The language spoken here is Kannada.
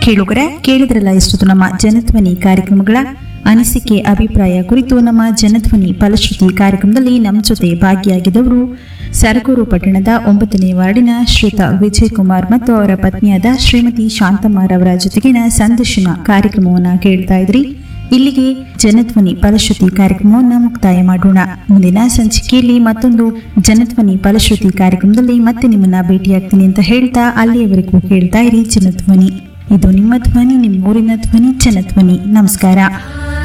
ಕೇಳುಗರೆ ಕೇಳಿದ್ರಲ್ಲ ಇಷ್ಟು ನಮ್ಮ ಜನಧ್ವನಿ ಕಾರ್ಯಕ್ರಮಗಳ ಅನಿಸಿಕೆ ಅಭಿಪ್ರಾಯ ಕುರಿತು ನಮ್ಮ ಜನಧ್ವನಿ ಫಲಶ್ರುತಿ ಕಾರ್ಯಕ್ರಮದಲ್ಲಿ ನಮ್ಮ ಜೊತೆ ಭಾಗಿಯಾಗಿದ್ದವರು ಸರಗೂರು ಪಟ್ಟಣದ ಒಂಬತ್ತನೇ ವಾರ್ಡಿನ ಶ್ರೀತ ವಿಜಯ್ ಕುಮಾರ್ ಮತ್ತು ಅವರ ಪತ್ನಿಯಾದ ಶ್ರೀಮತಿ ಶಾಂತಮ್ಮರವರ ಜೊತೆಗಿನ ಸಂದರ್ಶನ ಕಾರ್ಯಕ್ರಮವನ್ನು ಕೇಳ್ತಾ ಇದ್ರಿ ಇಲ್ಲಿಗೆ ಜನಧ್ವನಿ ಫಲಶ್ರುತಿ ಕಾರ್ಯಕ್ರಮವನ್ನು ಮುಕ್ತಾಯ ಮಾಡೋಣ ಮುಂದಿನ ಸಂಚಿಕೆಯಲ್ಲಿ ಮತ್ತೊಂದು ಜನಧ್ವನಿ ಫಲಶ್ರುತಿ ಕಾರ್ಯಕ್ರಮದಲ್ಲಿ ಮತ್ತೆ ನಿಮ್ಮನ್ನ ಭೇಟಿಯಾಗ್ತೀನಿ ಅಂತ ಹೇಳ್ತಾ ಅಲ್ಲಿಯವರೆಗೂ ಕೇಳ್ತಾ ಇರಿ ಜನಧ್ವನಿ ಇದು ನಿಮ್ಮ ಧ್ವನಿ ನಿಮ್ಮ ಊರಿನ ಧ್ವನಿ ಜನಧ್ವನಿ ನಮಸ್ಕಾರ